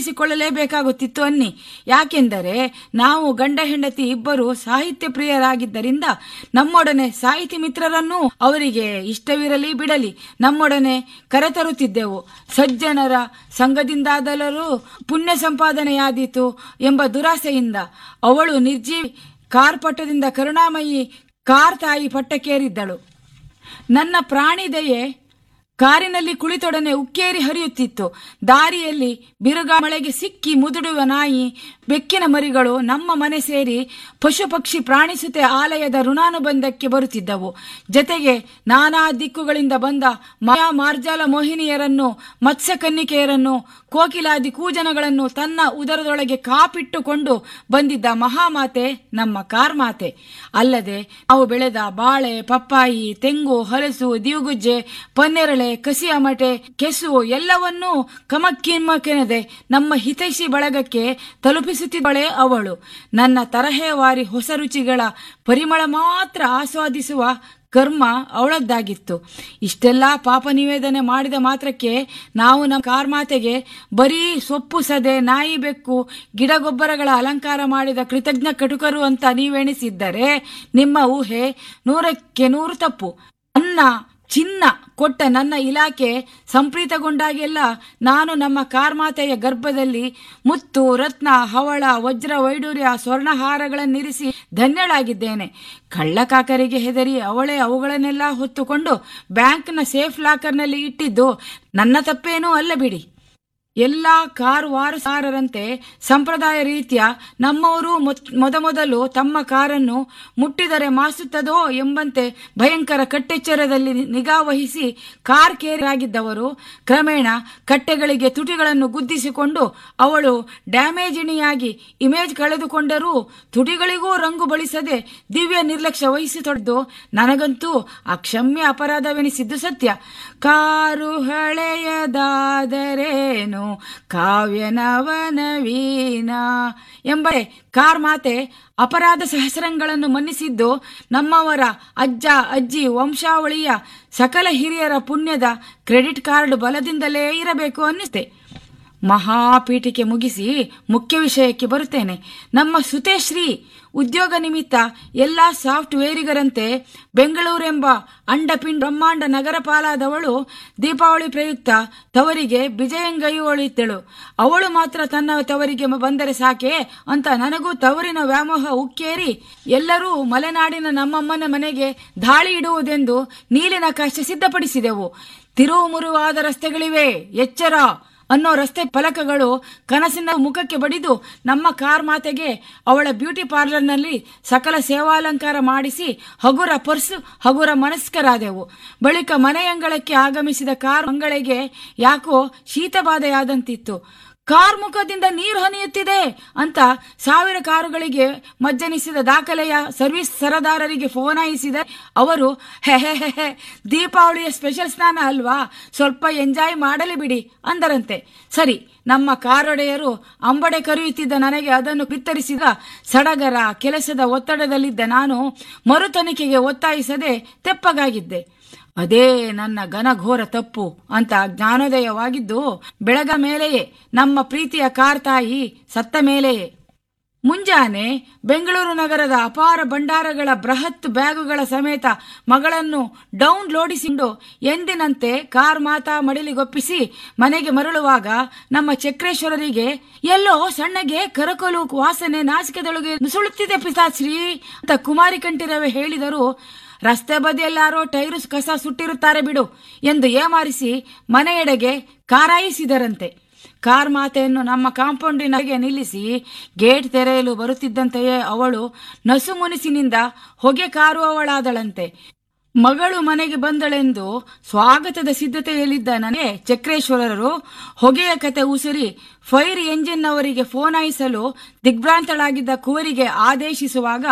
ತಪ್ಪಿಸಿಕೊಳ್ಳಲೇಬೇಕಾಗುತ್ತಿತ್ತು ಅನ್ನಿ ಯಾಕೆಂದರೆ ನಾವು ಗಂಡ ಹೆಂಡತಿ ಇಬ್ಬರು ಸಾಹಿತ್ಯ ಪ್ರಿಯರಾಗಿದ್ದರಿಂದ ನಮ್ಮೊಡನೆ ಸಾಹಿತಿ ಮಿತ್ರರನ್ನೂ ಅವರಿಗೆ ಇಷ್ಟವಿರಲಿ ಬಿಡಲಿ ನಮ್ಮೊಡನೆ ಕರೆತರುತ್ತಿದ್ದೆವು ಸಜ್ಜನರ ಸಂಘದಿಂದಾದಲರೂ ಪುಣ್ಯ ಸಂಪಾದನೆಯಾದೀತು ಎಂಬ ದುರಾಸೆಯಿಂದ ಅವಳು ನಿರ್ಜೀವಿ ಕಾರ್ ಪಟ್ಟದಿಂದ ಕರುಣಾಮಯಿ ಕಾರ್ ತಾಯಿ ಪಟ್ಟಕ್ಕೇರಿದ್ದಳು ನನ್ನ ಪ್ರಾಣಿ ದಯೆ ಕಾರಿನಲ್ಲಿ ಕುಳಿತೊಡನೆ ಉಕ್ಕೇರಿ ಹರಿಯುತ್ತಿತ್ತು ದಾರಿಯಲ್ಲಿ ಬಿರುಗ ಮಳೆಗೆ ಸಿಕ್ಕಿ ಮುದುಡುವ ನಾಯಿ ಬೆಕ್ಕಿನ ಮರಿಗಳು ನಮ್ಮ ಮನೆ ಸೇರಿ ಪಶು ಪಕ್ಷಿ ಪ್ರಾಣಿಸುತ್ತೆ ಆಲಯದ ಋಣಾನುಬಂಧಕ್ಕೆ ಬರುತ್ತಿದ್ದವು ಜತೆಗೆ ನಾನಾ ದಿಕ್ಕುಗಳಿಂದ ಬಂದ ಮಾಯಾ ಮಾರ್ಜಾಲ ಮೋಹಿನಿಯರನ್ನು ಮತ್ಸ್ಯ ಕನ್ನಿಕೆಯರನ್ನು ಕೋಕಿಲಾದಿ ಕೂಜನಗಳನ್ನು ತನ್ನ ಉದರದೊಳಗೆ ಕಾಪಿಟ್ಟುಕೊಂಡು ಬಂದಿದ್ದ ಮಹಾಮಾತೆ ನಮ್ಮ ಕಾರ್ಮಾತೆ ಅಲ್ಲದೆ ನಾವು ಬೆಳೆದ ಬಾಳೆ ಪಪ್ಪಾಯಿ ತೆಂಗು ಹಲಸು ದಿವುಗುಜ್ಜೆ ಪನ್ನೆರಳೆ ಕಸಿ ಅಮಟೆ ಕೆಸು ಎಲ್ಲವನ್ನೂ ಕಮಕ್ಕಿಮ್ಮಕ್ಕೆನದೆ ನಮ್ಮ ಹಿತೈಷಿ ಬಳಗಕ್ಕೆ ತಲುಪಿಸುತ್ತಿದ್ದಳೆ ಅವಳು ನನ್ನ ತರಹೇವಾರಿ ಹೊಸ ರುಚಿಗಳ ಪರಿಮಳ ಮಾತ್ರ ಆಸ್ವಾದಿಸುವ ಕರ್ಮ ಅವಳದ್ದಾಗಿತ್ತು ಇಷ್ಟೆಲ್ಲ ಪಾಪ ನಿವೇದನೆ ಮಾಡಿದ ಮಾತ್ರಕ್ಕೆ ನಾವು ನಮ್ಮ ಕಾರ್ಮಾತೆಗೆ ಬರೀ ಸೊಪ್ಪು ಸದೆ ನಾಯಿ ಬೆಕ್ಕು ಗಿಡಗೊಬ್ಬರಗಳ ಅಲಂಕಾರ ಮಾಡಿದ ಕೃತಜ್ಞ ಕಟುಕರು ಅಂತ ನೀವೆಣಿಸಿದ್ದರೆ ನಿಮ್ಮ ಊಹೆ ನೂರಕ್ಕೆ ನೂರು ತಪ್ಪು ಅನ್ನ ಚಿನ್ನ ಕೊಟ್ಟ ನನ್ನ ಇಲಾಖೆ ಸಂಪ್ರೀತಗೊಂಡಾಗೆಲ್ಲ ನಾನು ನಮ್ಮ ಕಾರ್ಮಾತೆಯ ಗರ್ಭದಲ್ಲಿ ಮುತ್ತು ರತ್ನ ಹವಳ ವಜ್ರ ವೈಡೂರ್ಯ ಸ್ವರ್ಣಹಾರಗಳನ್ನಿರಿಸಿ ಧನ್ಯಳಾಗಿದ್ದೇನೆ ಕಳ್ಳಕಾಕರಿಗೆ ಹೆದರಿ ಅವಳೇ ಅವುಗಳನ್ನೆಲ್ಲ ಹೊತ್ತುಕೊಂಡು ಬ್ಯಾಂಕ್ನ ಸೇಫ್ ಲಾಕರ್ನಲ್ಲಿ ಇಟ್ಟಿದ್ದು ನನ್ನ ತಪ್ಪೇನೂ ಅಲ್ಲ ಬಿಡಿ ಎಲ್ಲ ಕಾರು ವಾರಸಾರರಂತೆ ಸಂಪ್ರದಾಯ ರೀತಿಯ ನಮ್ಮವರು ಮೊದಮೊದಲು ತಮ್ಮ ಕಾರನ್ನು ಮುಟ್ಟಿದರೆ ಮಾಸುತ್ತದೋ ಎಂಬಂತೆ ಭಯಂಕರ ಕಟ್ಟೆಚ್ಚರದಲ್ಲಿ ನಿಗಾ ವಹಿಸಿ ಕಾರ್ ಕೇರಾಗಿದ್ದವರು ಕ್ರಮೇಣ ಕಟ್ಟೆಗಳಿಗೆ ತುಟಿಗಳನ್ನು ಗುದ್ದಿಸಿಕೊಂಡು ಅವಳು ಡ್ಯಾಮೇಜಿಣಿಯಾಗಿ ಇಮೇಜ್ ಕಳೆದುಕೊಂಡರೂ ತುಟಿಗಳಿಗೂ ರಂಗು ಬಳಿಸದೆ ದಿವ್ಯ ನಿರ್ಲಕ್ಷ್ಯ ವಹಿಸಿತೊಡೆದು ನನಗಂತೂ ಅಕ್ಷಮ್ಯ ಅಪರಾಧವೆನಿಸಿದ್ದು ಸತ್ಯ ಕಾರು ಹಳೆಯದಾದರೇನು ಕಾವ್ಯನವನವೀನ ಎಂಬ ಕಾರ್ ಮಾತೆ ಅಪರಾಧ ಸಹಸ್ರಂಗಳನ್ನು ಮನ್ನಿಸಿದ್ದು ನಮ್ಮವರ ಅಜ್ಜ ಅಜ್ಜಿ ವಂಶಾವಳಿಯ ಸಕಲ ಹಿರಿಯರ ಪುಣ್ಯದ ಕ್ರೆಡಿಟ್ ಕಾರ್ಡ್ ಬಲದಿಂದಲೇ ಇರಬೇಕು ಅನ್ನಿಸ್ತೆ ಮಹಾಪೀಠಿಕೆ ಮುಗಿಸಿ ಮುಖ್ಯ ವಿಷಯಕ್ಕೆ ಬರುತ್ತೇನೆ ನಮ್ಮ ಸುತೇಶ್ರೀ ಉದ್ಯೋಗ ನಿಮಿತ್ತ ಎಲ್ಲ ಸಾಫ್ಟ್ವೇರಿಗರಂತೆ ಬೆಂಗಳೂರೆಂಬ ಅಂಡಪಿಂಡ್ ಬ್ರಹ್ಮಾಂಡ ನಗರ ಪಾಲಾದವಳು ದೀಪಾವಳಿ ಪ್ರಯುಕ್ತ ತವರಿಗೆ ಬಿಜಯಂಗೈಯೊಳಿದ್ದಳು ಅವಳು ಮಾತ್ರ ತನ್ನ ತವರಿಗೆ ಬಂದರೆ ಸಾಕೆ ಅಂತ ನನಗೂ ತವರಿನ ವ್ಯಾಮೋಹ ಉಕ್ಕೇರಿ ಎಲ್ಲರೂ ಮಲೆನಾಡಿನ ನಮ್ಮಮ್ಮನ ಮನೆಗೆ ದಾಳಿ ಇಡುವುದೆಂದು ನೀಲಿನ ಕಷ್ಟ ಸಿದ್ಧಪಡಿಸಿದೆವು ತಿರುವು ಮುರುವಾದ ರಸ್ತೆಗಳಿವೆ ಎಚ್ಚರ ಅನ್ನೋ ರಸ್ತೆ ಫಲಕಗಳು ಕನಸಿನ ಮುಖಕ್ಕೆ ಬಡಿದು ನಮ್ಮ ಕಾರ್ ಮಾತೆಗೆ ಅವಳ ಬ್ಯೂಟಿ ಪಾರ್ಲರ್ನಲ್ಲಿ ಸಕಲ ಸೇವಾಲಂಕಾರ ಮಾಡಿಸಿ ಹಗುರ ಪರ್ಸು ಹಗುರ ಮನಸ್ಕರಾದೆವು ಬಳಿಕ ಮನೆಯಂಗಳಕ್ಕೆ ಆಗಮಿಸಿದ ಕಾರ್ ಮಂಗಳಿಗೆ ಯಾಕೋ ಶೀತಬಾಧೆಯಾದಂತಿತ್ತು ಕಾರ್ ಮುಖದಿಂದ ನೀರು ಹನಿಯುತ್ತಿದೆ ಅಂತ ಸಾವಿರ ಕಾರುಗಳಿಗೆ ಮಜ್ಜನಿಸಿದ ದಾಖಲೆಯ ಸರ್ವಿಸ್ ಸರದಾರರಿಗೆ ಫೋನಾಯಿಸಿದ ಅವರು ಹೆಹೆಹೆ ದೀಪಾವಳಿಯ ಸ್ಪೆಷಲ್ ಸ್ನಾನ ಅಲ್ವಾ ಸ್ವಲ್ಪ ಎಂಜಾಯ್ ಮಾಡಲಿ ಬಿಡಿ ಅಂದರಂತೆ ಸರಿ ನಮ್ಮ ಕಾರೊಡೆಯರು ಅಂಬಡೆ ಕರೆಯುತ್ತಿದ್ದ ನನಗೆ ಅದನ್ನು ಬಿತ್ತರಿಸಿದ ಸಡಗರ ಕೆಲಸದ ಒತ್ತಡದಲ್ಲಿದ್ದ ನಾನು ಮರು ತನಿಖೆಗೆ ಒತ್ತಾಯಿಸದೆ ತೆಪ್ಪಗಾಗಿದ್ದೆ ಅದೇ ನನ್ನ ಘನಘೋರ ತಪ್ಪು ಅಂತ ಜ್ಞಾನೋದಯವಾಗಿದ್ದು ಬೆಳಗ ಮೇಲೆಯೇ ನಮ್ಮ ಪ್ರೀತಿಯ ಕಾರ್ತಾಯಿ ಸತ್ತ ಮೇಲೆಯೇ ಮುಂಜಾನೆ ಬೆಂಗಳೂರು ನಗರದ ಅಪಾರ ಭಂಡಾರಗಳ ಬೃಹತ್ ಬ್ಯಾಗುಗಳ ಸಮೇತ ಮಗಳನ್ನು ಡೌನ್ ಲೋಡಿಸಿಕೊಂಡು ಎಂದಿನಂತೆ ಕಾರ್ ಮಾತಾ ಮಡಿಲಿಗೊಪ್ಪಿಸಿ ಮನೆಗೆ ಮರಳುವಾಗ ನಮ್ಮ ಚಕ್ರೇಶ್ವರರಿಗೆ ಎಲ್ಲೋ ಸಣ್ಣಗೆ ಕರಕಲು ವಾಸನೆ ನಾಚಿಕೆದೊಳಗೆ ನುಸುಳುತ್ತಿದೆ ಪಿತಾಶ್ರೀ ಅಂತ ಕುಮಾರಿ ಕಂಠಿರವೆ ಹೇಳಿದರು ರಸ್ತೆ ಬದಿಯಲ್ಲಾರೋ ಟೈರು ಕಸ ಸುಟ್ಟಿರುತ್ತಾರೆ ಬಿಡು ಎಂದು ಏಮಾರಿಸಿ ಮನೆಯೆಡೆಗೆ ಕಾರಾಯಿಸಿದರಂತೆ ಕಾರ್ ಮಾತೆಯನ್ನು ನಮ್ಮ ಕಾಂಪೌಂಡಿನಗೆ ನಿಲ್ಲಿಸಿ ಗೇಟ್ ತೆರೆಯಲು ಬರುತ್ತಿದ್ದಂತೆಯೇ ಅವಳು ನಸುಮುನಿಸಿನಿಂದ ಹೊಗೆ ಕಾರುವವಳಾದಳಂತೆ ಮಗಳು ಮನೆಗೆ ಬಂದಳೆಂದು ಸ್ವಾಗತದ ಸಿದ್ಧತೆಯಲ್ಲಿದ್ದ ನನಗೆ ಚಕ್ರೇಶ್ವರರು ಹೊಗೆಯ ಕತೆ ಉಸಿರಿ ಫೈರ್ ಎಂಜಿನ್ ಅವರಿಗೆ ಫೋನಾಯಿಸಲು ದಿಗ್ಭ್ರಾಂತಳಾಗಿದ್ದ ಕುವರಿಗೆ ಆದೇಶಿಸುವಾಗ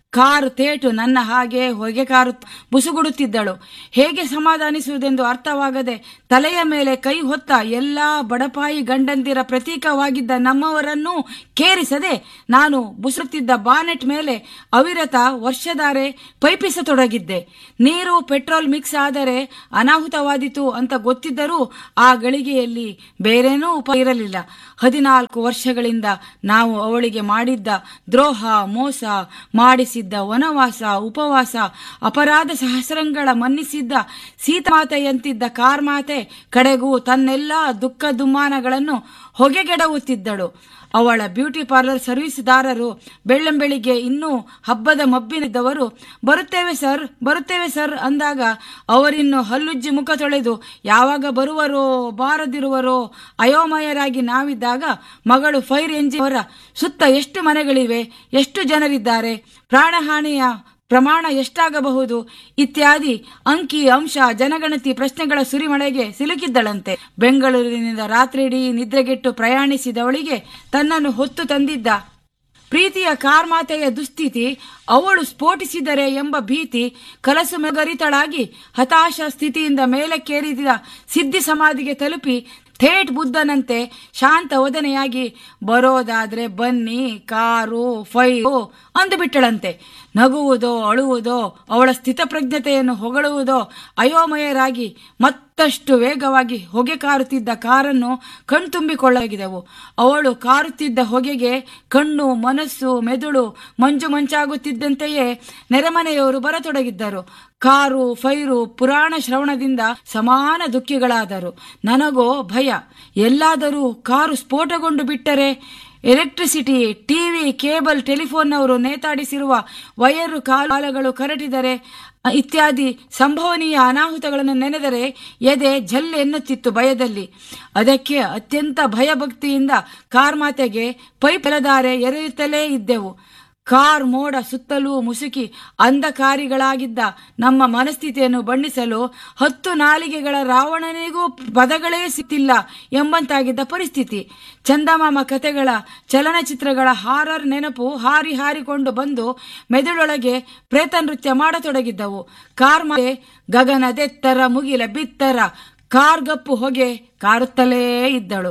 ಕಾರು ತೇಟು ನನ್ನ ಹಾಗೆ ಹೊಗೆ ಕಾರು ಬುಸುಗುಡುತ್ತಿದ್ದಳು ಹೇಗೆ ಸಮಾಧಾನಿಸುವುದೆಂದು ಅರ್ಥವಾಗದೆ ತಲೆಯ ಮೇಲೆ ಕೈ ಹೊತ್ತ ಎಲ್ಲಾ ಬಡಪಾಯಿ ಗಂಡಂದಿರ ಪ್ರತೀಕವಾಗಿದ್ದ ನಮ್ಮವರನ್ನೂ ಕೇರಿಸದೆ ನಾನು ಬುಸುತ್ತಿದ್ದ ಬಾನೆಟ್ ಮೇಲೆ ಅವಿರತ ವರ್ಷಧಾರೆ ಪೈಪಿಸತೊಡಗಿದ್ದೆ ನೀರು ಪೆಟ್ರೋಲ್ ಮಿಕ್ಸ್ ಆದರೆ ಅನಾಹುತವಾದಿತು ಅಂತ ಗೊತ್ತಿದ್ದರೂ ಆ ಗಳಿಗೆಯಲ್ಲಿ ಬೇರೇನೂ ಉಪ ಇರಲಿಲ್ಲ ಹದಿನಾಲ್ಕು ವರ್ಷಗಳಿಂದ ನಾವು ಅವಳಿಗೆ ಮಾಡಿದ್ದ ದ್ರೋಹ ಮೋಸ ಮಾಡಿಸಿದ್ದ ವನವಾಸ ಉಪವಾಸ ಅಪರಾಧ ಸಹಸ್ರಂಗಳ ಮನ್ನಿಸಿದ್ದ ಸೀತಮಾತೆಯಂತಿದ್ದ ಕಾರ್ಮಾತೆ ಕಡೆಗೂ ತನ್ನೆಲ್ಲ ದುಃಖ ದುಮ್ಮಾನಗಳನ್ನು ಹೊಗೆಗೆಡವುತ್ತಿದ್ದಳು ಅವಳ ಬ್ಯೂಟಿ ಪಾರ್ಲರ್ ಸರ್ವಿಸ್ದಾರರು ಬೆಳ್ಳಂಬೆಳಿಗ್ಗೆ ಇನ್ನೂ ಹಬ್ಬದ ಮಬ್ಬಿನಿದ್ದವರು ಬರುತ್ತೇವೆ ಸರ್ ಬರುತ್ತೇವೆ ಸರ್ ಅಂದಾಗ ಅವರಿನ್ನು ಹಲ್ಲುಜ್ಜಿ ಮುಖ ತೊಳೆದು ಯಾವಾಗ ಬರುವರೋ ಬಾರದಿರುವರೋ ಅಯೋಮಯರಾಗಿ ನಾವಿದ್ದಾಗ ಮಗಳು ಫೈರ್ ಎಂಜಿನ್ ಅವರ ಸುತ್ತ ಎಷ್ಟು ಮನೆಗಳಿವೆ ಎಷ್ಟು ಜನರಿದ್ದಾರೆ ಪ್ರಾಣಹಾನಿಯ ಪ್ರಮಾಣ ಎಷ್ಟಾಗಬಹುದು ಇತ್ಯಾದಿ ಅಂಕಿ ಅಂಶ ಜನಗಣತಿ ಪ್ರಶ್ನೆಗಳ ಸುರಿಮಳೆಗೆ ಸಿಲುಕಿದ್ದಳಂತೆ ಬೆಂಗಳೂರಿನಿಂದ ರಾತ್ರಿಡೀ ನಿದ್ರೆಗೆಟ್ಟು ಪ್ರಯಾಣಿಸಿದವಳಿಗೆ ತನ್ನನ್ನು ಹೊತ್ತು ತಂದಿದ್ದ ಪ್ರೀತಿಯ ಕಾರ್ಮಾತೆಯ ದುಸ್ಥಿತಿ ಅವಳು ಸ್ಫೋಟಿಸಿದರೆ ಎಂಬ ಭೀತಿ ಕಲಸು ಮೆಗರಿತಳಾಗಿ ಹತಾಶ ಸ್ಥಿತಿಯಿಂದ ಮೇಲಕ್ಕೇರಿದ ಸಿದ್ಧಿ ಸಮಾಧಿಗೆ ತಲುಪಿ ಥೇಟ್ ಬುದ್ಧನಂತೆ ಶಾಂತ ವದನೆಯಾಗಿ ಬರೋದಾದ್ರೆ ಬನ್ನಿ ಕಾರು ಫೈರು ಅಂದುಬಿಟ್ಟಳಂತೆ ನಗುವುದೋ ಅಳುವುದೋ ಅವಳ ಸ್ಥಿತಪ್ರಜ್ಞತೆಯನ್ನು ಹೊಗಳುವುದೋ ಅಯೋಮಯರಾಗಿ ಮತ್ತಷ್ಟು ವೇಗವಾಗಿ ಹೊಗೆ ಕಾರುತ್ತಿದ್ದ ಕಾರನ್ನು ಕಣ್ತುಂಬಿಕೊಳ್ಳಲಾಗಿದೆವು ಅವಳು ಕಾರುತ್ತಿದ್ದ ಹೊಗೆಗೆ ಕಣ್ಣು ಮನಸ್ಸು ಮೆದುಳು ಮಂಜು ಮಂಚಾಗುತ್ತಿದ್ದಂತೆಯೇ ನೆರೆಮನೆಯವರು ಬರತೊಡಗಿದ್ದರು ಕಾರು ಫೈರು ಪುರಾಣ ಶ್ರವಣದಿಂದ ಸಮಾನ ದುಃಖಿಗಳಾದರು ನನಗೋ ಭಯ ಎಲ್ಲಾದರೂ ಕಾರು ಸ್ಫೋಟಗೊಂಡು ಬಿಟ್ಟರೆ ಎಲೆಕ್ಟ್ರಿಸಿಟಿ ಟಿವಿ ಕೇಬಲ್ ಟೆಲಿಫೋನ್ನವರು ನೇತಾಡಿಸಿರುವ ವೈರು ಕಾಲಗಳು ಕರಟಿದರೆ ಇತ್ಯಾದಿ ಸಂಭವನೀಯ ಅನಾಹುತಗಳನ್ನು ನೆನೆದರೆ ಎದೆ ಜಲ್ ಎನ್ನುತ್ತಿತ್ತು ಭಯದಲ್ಲಿ ಅದಕ್ಕೆ ಅತ್ಯಂತ ಭಯಭಕ್ತಿಯಿಂದ ಕಾರ್ಮಾತೆಗೆ ಪೈಪೆಲದಾರೆ ಎರೆಯುತ್ತಲೇ ಇದ್ದೆವು ಕಾರ್ ಮೋಡ ಸುತ್ತಲೂ ಮುಸುಕಿ ಅಂಧಕಾರಿಗಳಾಗಿದ್ದ ನಮ್ಮ ಮನಸ್ಥಿತಿಯನ್ನು ಬಣ್ಣಿಸಲು ಹತ್ತು ನಾಲಿಗೆಗಳ ರಾವಣನಿಗೂ ಪದಗಳೇ ಸಿಕ್ತಿಲ್ಲ ಎಂಬಂತಾಗಿದ್ದ ಪರಿಸ್ಥಿತಿ ಚಂದಮಾಮ ಕತೆಗಳ ಚಲನಚಿತ್ರಗಳ ಹಾರರ್ ನೆನಪು ಹಾರಿ ಹಾರಿಕೊಂಡು ಬಂದು ಮೆದುಳೊಳಗೆ ಪ್ರೇತ ನೃತ್ಯ ಮಾಡತೊಡಗಿದ್ದವು ಕಾರ್ ಮೇಲೆ ಗಗನದೆತ್ತರ ಮುಗಿಲ ಬಿತ್ತರ ಕಾರ್ಗಪ್ಪು ಹೊಗೆ ಕಾರುತ್ತಲೇ ಇದ್ದಳು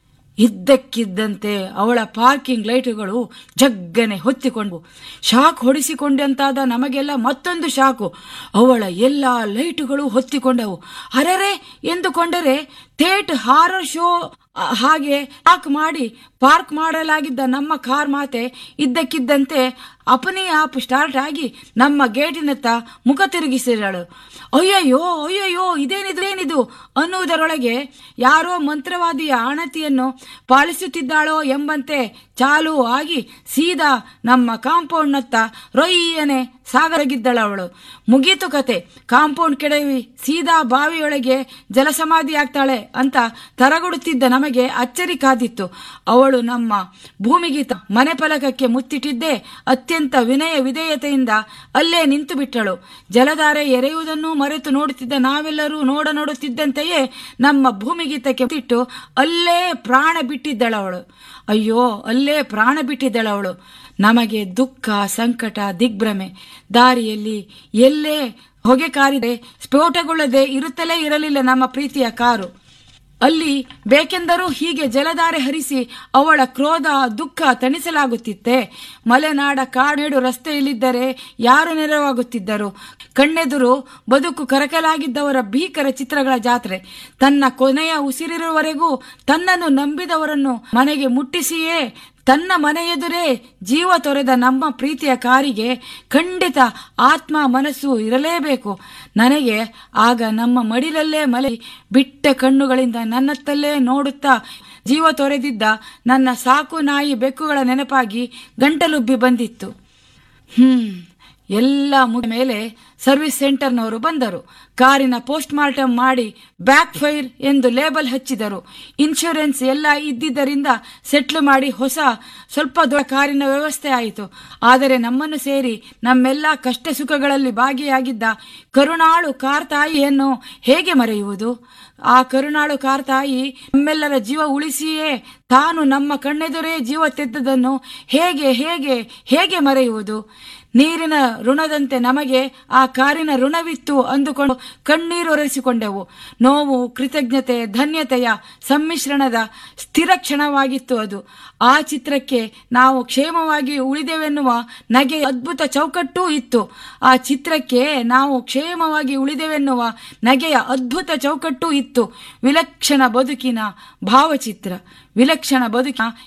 ಇದ್ದಕ್ಕಿದ್ದಂತೆ ಅವಳ ಪಾರ್ಕಿಂಗ್ ಲೈಟುಗಳು ಜಗ್ಗನೆ ಹೊತ್ತಿಕೊಂಡು ಶಾಕ್ ಹೊಡಿಸಿಕೊಂಡಂತಾದ ನಮಗೆಲ್ಲ ಮತ್ತೊಂದು ಶಾಕು ಅವಳ ಎಲ್ಲ ಲೈಟುಗಳು ಹೊತ್ತಿಕೊಂಡವು ಅರೆರೆ ಎಂದುಕೊಂಡರೆ ಥೇಟ್ ಹಾರರ್ ಶೋ ಹಾಗೆ ಪಾರ್ಕ್ ಮಾಡಿ ಪಾರ್ಕ್ ಮಾಡಲಾಗಿದ್ದ ನಮ್ಮ ಕಾರ್ ಮಾತೆ ಇದ್ದಕ್ಕಿದ್ದಂತೆ ಅಪನಿ ಆಪ್ ಸ್ಟಾರ್ಟ್ ಆಗಿ ನಮ್ಮ ಗೇಟಿನತ್ತ ಮುಖ ತಿರುಗಿಸಿದಳು ಅಯ್ಯಯ್ಯೋ ಅಯ್ಯಯ್ಯೋ ಇದೇನಿದ್ರೇನಿದು ಅನ್ನುವುದರೊಳಗೆ ಯಾರೋ ಮಂತ್ರವಾದಿಯ ಆಣತಿಯನ್ನು ಪಾಲಿಸುತ್ತಿದ್ದಾಳೋ ಎಂಬಂತೆ ಚಾಲು ಆಗಿ ಸೀದಾ ನಮ್ಮ ಕಾಂಪೌಂಡ್ನತ್ತ ರೊಯ್ಯನೆ ಸಾಗರಗಿದ್ದಳವಳು ಮುಗೀತು ಕತೆ ಕಾಂಪೌಂಡ್ ಕೆಡವಿ ಸೀದಾ ಬಾವಿಯೊಳಗೆ ಜಲಸಮಾಧಿ ಆಗ್ತಾಳೆ ಅಂತ ತರಗುಡುತ್ತಿದ್ದ ನಮಗೆ ಅಚ್ಚರಿ ಕಾದಿತ್ತು ಅವಳು ನಮ್ಮ ಭೂಮಿಗೀತ ಮನೆ ಫಲಕಕ್ಕೆ ಮುತ್ತಿಟ್ಟಿದ್ದೇ ಅತ್ಯಂತ ವಿನಯ ವಿಧೇಯತೆಯಿಂದ ಅಲ್ಲೇ ನಿಂತು ಬಿಟ್ಟಳು ಜಲಧಾರೆ ಎರೆಯುವುದನ್ನು ಮರೆತು ನೋಡುತ್ತಿದ್ದ ನಾವೆಲ್ಲರೂ ನೋಡ ನೋಡುತ್ತಿದ್ದಂತೆಯೇ ನಮ್ಮ ಭೂಮಿಗೀತಕ್ಕೆ ಮುತ್ತಿಟ್ಟು ಅಲ್ಲೇ ಪ್ರಾಣ ಬಿಟ್ಟಿದ್ದಳವಳು ಅಯ್ಯೋ ಅಲ್ಲೇ ಪ್ರಾಣ ಬಿಟ್ಟಿದ್ದಳವಳು ನಮಗೆ ದುಃಖ ಸಂಕಟ ದಿಗ್ಭ್ರಮೆ ದಾರಿಯಲ್ಲಿ ಎಲ್ಲೇ ಹೊಗೆ ಕಾರಿದೆ ಸ್ಫೋಟಗೊಳ್ಳದೆ ಇರುತ್ತಲೇ ಇರಲಿಲ್ಲ ನಮ್ಮ ಪ್ರೀತಿಯ ಕಾರು ಅಲ್ಲಿ ಬೇಕೆಂದರೂ ಹೀಗೆ ಜಲಧಾರೆ ಹರಿಸಿ ಅವಳ ಕ್ರೋಧ ದುಃಖ ತಣಿಸಲಾಗುತ್ತಿತ್ತೆ ಮಲೆನಾಡ ಕಾಡೇಡು ರಸ್ತೆಯಲ್ಲಿದ್ದರೆ ಯಾರು ನೆರವಾಗುತ್ತಿದ್ದರು ಕಣ್ಣೆದುರು ಬದುಕು ಕರಕಲಾಗಿದ್ದವರ ಭೀಕರ ಚಿತ್ರಗಳ ಜಾತ್ರೆ ತನ್ನ ಕೊನೆಯ ಉಸಿರಿರುವವರೆಗೂ ತನ್ನನ್ನು ನಂಬಿದವರನ್ನು ಮನೆಗೆ ಮುಟ್ಟಿಸಿಯೇ ತನ್ನ ಮನೆಯೆದುರೇ ಜೀವ ತೊರೆದ ನಮ್ಮ ಪ್ರೀತಿಯ ಕಾರಿಗೆ ಖಂಡಿತ ಆತ್ಮ ಮನಸ್ಸು ಇರಲೇಬೇಕು ನನಗೆ ಆಗ ನಮ್ಮ ಮಡಿಲಲ್ಲೇ ಮಲೆ ಬಿಟ್ಟ ಕಣ್ಣುಗಳಿಂದ ನನ್ನತ್ತಲ್ಲೇ ನೋಡುತ್ತಾ ಜೀವ ತೊರೆದಿದ್ದ ನನ್ನ ಸಾಕು ನಾಯಿ ಬೆಕ್ಕುಗಳ ನೆನಪಾಗಿ ಗಂಟಲುಬ್ಬಿ ಬಂದಿತ್ತು ಹ್ಮ್ ಎಲ್ಲ ಮುಗಿದ ಮೇಲೆ ಸರ್ವಿಸ್ ಸೆಂಟರ್ನವರು ಬಂದರು ಕಾರಿನ ಪೋಸ್ಟ್ ಮಾರ್ಟಮ್ ಮಾಡಿ ಬ್ಯಾಕ್ ಫೈರ್ ಎಂದು ಲೇಬಲ್ ಹಚ್ಚಿದರು ಇನ್ಶೂರೆನ್ಸ್ ಎಲ್ಲ ಇದ್ದಿದ್ದರಿಂದ ಸೆಟ್ಲ್ ಮಾಡಿ ಹೊಸ ಸ್ವಲ್ಪ ದೊಡ್ಡ ಕಾರಿನ ವ್ಯವಸ್ಥೆ ಆಯಿತು ಆದರೆ ನಮ್ಮನ್ನು ಸೇರಿ ನಮ್ಮೆಲ್ಲ ಕಷ್ಟ ಸುಖಗಳಲ್ಲಿ ಭಾಗಿಯಾಗಿದ್ದ ಕರುಣಾಳು ಕಾರ್ ತಾಯಿಯನ್ನು ಹೇಗೆ ಮರೆಯುವುದು ಆ ಕರುಣಾಳು ಕಾರ್ ತಾಯಿ ನಮ್ಮೆಲ್ಲರ ಜೀವ ಉಳಿಸಿಯೇ ತಾನು ನಮ್ಮ ಕಣ್ಣೆದುರೇ ಜೀವ ತೆತ್ತದನ್ನು ಹೇಗೆ ಹೇಗೆ ಹೇಗೆ ಮರೆಯುವುದು ನೀರಿನ ಋಣದಂತೆ ನಮಗೆ ಆ ಕಾರಿನ ಋಣವಿತ್ತು ಅಂದುಕೊಂಡು ಕಣ್ಣೀರೊರೆಸಿಕೊಂಡೆವು ನೋವು ಕೃತಜ್ಞತೆ ಧನ್ಯತೆಯ ಸಮ್ಮಿಶ್ರಣದ ಸ್ಥಿರ ಕ್ಷಣವಾಗಿತ್ತು ಅದು ಆ ಚಿತ್ರಕ್ಕೆ ನಾವು ಕ್ಷೇಮವಾಗಿ ಉಳಿದೆವೆನ್ನುವ ನಗೆ ಅದ್ಭುತ ಚೌಕಟ್ಟೂ ಇತ್ತು ಆ ಚಿತ್ರಕ್ಕೆ ನಾವು ಕ್ಷೇಮವಾಗಿ ಉಳಿದೆವೆನ್ನುವ ನಗೆಯ ಅದ್ಭುತ ಚೌಕಟ್ಟೂ ಇತ್ತು ವಿಲಕ್ಷಣ ಬದುಕಿನ ಭಾವಚಿತ್ರ ವಿಲಕ್ಷಣ ಬದುಕಿನ